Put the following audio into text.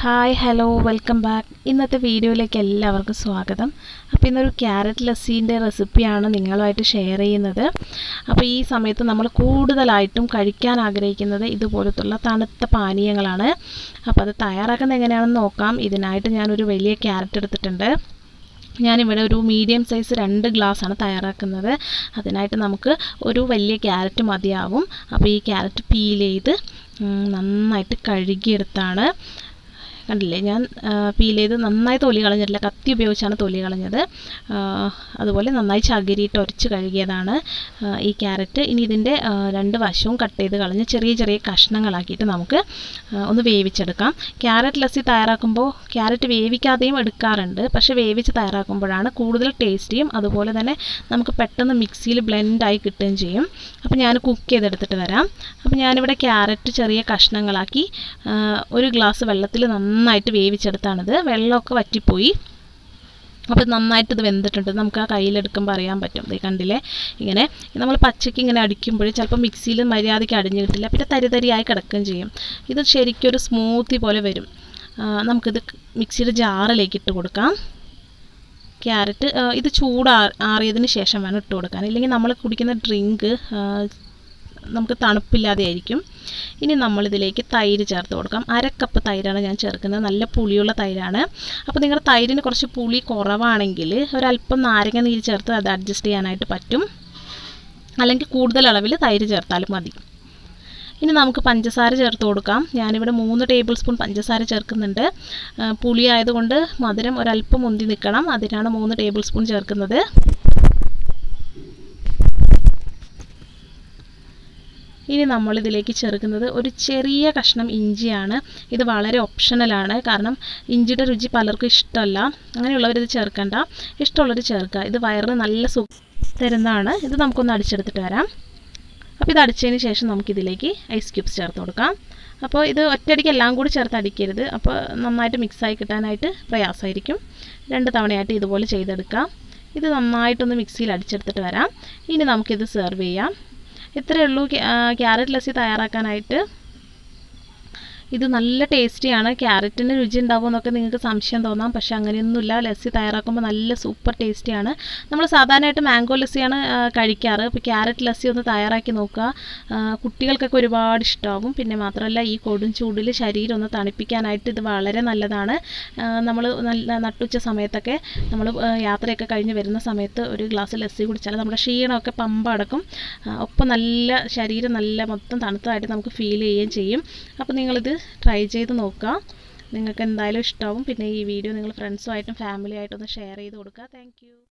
hi hello welcome back ഇന്നത്തെ വീഡിയോയിലേക്ക് എല്ലാവർക്കും സ്വാഗതം അപ്പോൾ ഇന്നൊരു ക്യാരറ്റ് ലസ്സിൻ്റെ റെസിപ്പിയാണ് നിങ്ങളുമായിട്ട് ഷെയർ ചെയ്യുന്നത് അപ്പോൾ ഈ സമയത്ത് നമ്മൾ കൂടുതലായിട്ടും കഴിക്കാൻ ആഗ്രഹിക്കുന്നത് ഇതുപോലത്തുള്ള തണുത്ത പാനീയങ്ങളാണ് അപ്പോൾ അത് തയ്യാറാക്കുന്നത് എങ്ങനെയാണെന്ന് നോക്കാം ഇതിനായിട്ട് ഞാനൊരു വലിയ ക്യാരറ്റ് എടുത്തിട്ടുണ്ട് ഞാനിവിടെ ഒരു മീഡിയം സൈസ് രണ്ട് ഗ്ലാസ്സാണ് തയ്യാറാക്കുന്നത് അതിനായിട്ട് നമുക്ക് ഒരു വലിയ ക്യാരറ്റ് മതിയാവും അപ്പോൾ ഈ ക്യാരറ്റ് പീൽ ചെയ്ത് നന്നായിട്ട് കഴുകിയെടുത്താണ് കണ്ടില്ലേ ഞാൻ പീൽ ചെയ്ത് നന്നായി തൊലി കളഞ്ഞിട്ടില്ല കത്തി ഉപയോഗിച്ചാണ് തൊലി കളഞ്ഞത് അതുപോലെ നന്നായി ചകിരിയിട്ട് ഒരച്ച് കഴുകിയതാണ് ഈ ക്യാരറ്റ് ഇനി ഇതിൻ്റെ രണ്ട് വശവും കട്ട് ചെയ്ത് കളഞ്ഞ് ചെറിയ ചെറിയ കഷ്ണങ്ങളാക്കിയിട്ട് നമുക്ക് ഒന്ന് വേവിച്ചെടുക്കാം ക്യാരറ്റ് ലസ്സി തയ്യാറാക്കുമ്പോൾ ക്യാരറ്റ് വേവിക്കാതെയും എടുക്കാറുണ്ട് പക്ഷേ വേവിച്ച് തയ്യാറാക്കുമ്പോഴാണ് കൂടുതൽ ടേസ്റ്റിയും അതുപോലെ തന്നെ നമുക്ക് പെട്ടെന്ന് മിക്സിയിൽ ബ്ലെൻഡായി കിട്ടുകയും ചെയ്യും അപ്പോൾ ഞാൻ കുക്ക് ചെയ്തെടുത്തിട്ട് വരാം അപ്പോൾ ഞാനിവിടെ ക്യാരറ്റ് ചെറിയ കഷ്ണങ്ങളാക്കി ഒരു ഗ്ലാസ് വെള്ളത്തിൽ നന്നായിട്ട് വേവിച്ചെടുത്താണിത് വെള്ളമൊക്കെ വറ്റിപ്പോയി അപ്പോൾ നന്നായിട്ട് ഇത് വെന്തിട്ടുണ്ട് നമുക്ക് ആ കയ്യിലെടുക്കുമ്പോൾ അറിയാൻ പറ്റും ഇത് കണ്ടില്ലേ ഇങ്ങനെ നമ്മൾ പച്ചയ്ക്ക് ഇങ്ങനെ അടിക്കുമ്പോൾ ചിലപ്പോൾ മിക്സിയിൽ മര്യാദയ്ക്ക് അടിഞ്ഞു കിട്ടില്ല പിന്നെ തരി തരിയായി കിടക്കുകയും ചെയ്യും ഇത് ശരിക്കും ഒരു സ്മൂത്തി പോലെ വരും നമുക്കിത് മിക്സിയുടെ ജാറിലേക്ക് ഇട്ട് കൊടുക്കാം ക്യാരറ്റ് ഇത് ചൂടാ ആറിയതിന് ശേഷം വേണം ഇട്ട് കൊടുക്കാൻ ഇല്ലെങ്കിൽ നമ്മൾ കുടിക്കുന്ന ഡ്രിങ്ക് നമുക്ക് തണുപ്പില്ലാതെ ആയിരിക്കും ഇനി നമ്മളിതിലേക്ക് തൈര് ചേർത്ത് കൊടുക്കാം അര കപ്പ് തൈരാണ് ഞാൻ ചേർക്കുന്നത് നല്ല പുളിയുള്ള തൈരാണ് അപ്പോൾ നിങ്ങളുടെ തൈരിന് കുറച്ച് പുളി കുറവാണെങ്കിൽ ഒരല്പം നാരങ്ങ നീര് ചേർത്ത് അത് അഡ്ജസ്റ്റ് ചെയ്യാനായിട്ട് പറ്റും അല്ലെങ്കിൽ കൂടുതൽ അളവിൽ തൈര് ചേർത്താലും മതി ഇനി നമുക്ക് പഞ്ചസാര ചേർത്ത് കൊടുക്കാം ഞാനിവിടെ മൂന്ന് ടേബിൾ സ്പൂൺ പഞ്ചസാര ചേർക്കുന്നുണ്ട് പുളി ആയതുകൊണ്ട് മധുരം ഒരല്പം മുന്തി നിൽക്കണം അതിനാണ് മൂന്ന് ടേബിൾ സ്പൂൺ ചേർക്കുന്നത് ഇനി നമ്മളിതിലേക്ക് ചേർക്കുന്നത് ഒരു ചെറിയ കഷ്ണം ഇഞ്ചിയാണ് ഇത് വളരെ ഓപ്ഷണലാണ് കാരണം ഇഞ്ചിയുടെ രുചി പലർക്കും ഇഷ്ടമല്ല അങ്ങനെയുള്ളവരിത് ചേർക്കണ്ട ഇഷ്ടമുള്ളവർ ചേർക്കുക ഇത് വയറിന് നല്ല സു തരുന്നതാണ് ഇത് നമുക്കൊന്ന് അടിച്ചെടുത്തിട്ട് വരാം അപ്പോൾ ഇത് അടിച്ചതിന് ശേഷം നമുക്കിതിലേക്ക് ഐസ് ക്യൂബ്സ് ചേർത്ത് കൊടുക്കാം അപ്പോൾ ഇത് ഒറ്റയടിക്ക് എല്ലാം കൂടി ചേർത്ത് അടിക്കരുത് അപ്പോൾ നന്നായിട്ട് മിക്സായി കിട്ടാനായിട്ട് പ്രയാസമായിരിക്കും രണ്ട് തവണയായിട്ട് ഇതുപോലെ ചെയ്തെടുക്കാം ഇത് നന്നായിട്ടൊന്ന് മിക്സിയിൽ അടിച്ചെടുത്തിട്ട് വരാം ഇനി നമുക്കിത് സെർവ് ചെയ്യാം ഇത്രയേ ഉള്ളൂ ക്യാരറ്റ് ലസ്സി തയ്യാറാക്കാനായിട്ട് ഇത് നല്ല ടേസ്റ്റിയാണ് ക്യാരറ്റിന് രുചി ഉണ്ടാവും എന്നൊക്കെ നിങ്ങൾക്ക് സംശയം തോന്നാം പക്ഷേ അങ്ങനെയൊന്നുമില്ല ലസ്സി തയ്യാറാക്കുമ്പോൾ നല്ല സൂപ്പർ ടേസ്റ്റിയാണ് നമ്മൾ സാധാരണയായിട്ട് മാംഗോ ലസ്സിയാണ് കഴിക്കാറ് അപ്പോൾ ക്യാരറ്റ് ലസ്സി ഒന്ന് തയ്യാറാക്കി നോക്കുക കുട്ടികൾക്കൊക്കെ ഒരുപാട് ഇഷ്ടമാകും പിന്നെ മാത്രമല്ല ഈ കൊടും ചൂടിൽ ശരീരം ഒന്ന് തണുപ്പിക്കാനായിട്ട് ഇത് വളരെ നല്ലതാണ് നമ്മൾ നല്ല നട്ടുച്ച സമയത്തൊക്കെ നമ്മൾ യാത്രയൊക്കെ കഴിഞ്ഞ് വരുന്ന സമയത്ത് ഒരു ഗ്ലാസ് ലസ്സി കുടിച്ചാൽ നമ്മുടെ ക്ഷീണമൊക്കെ പമ്പ അടക്കും ഒപ്പം നല്ല ശരീരം നല്ല മൊത്തം തണുത്തതായിട്ട് നമുക്ക് ഫീൽ ചെയ്യുകയും ചെയ്യും അപ്പോൾ നിങ്ങളിത് ട്രൈ ചെയ്ത് നോക്കുക നിങ്ങൾക്ക് എന്തായാലും ഇഷ്ടമാവും പിന്നെ ഈ വീഡിയോ നിങ്ങൾ ഫ്രണ്ട്സുമായിട്ടും ഫാമിലിയായിട്ടും ഒന്ന് ഷെയർ ചെയ്ത് കൊടുക്കുക താങ്ക്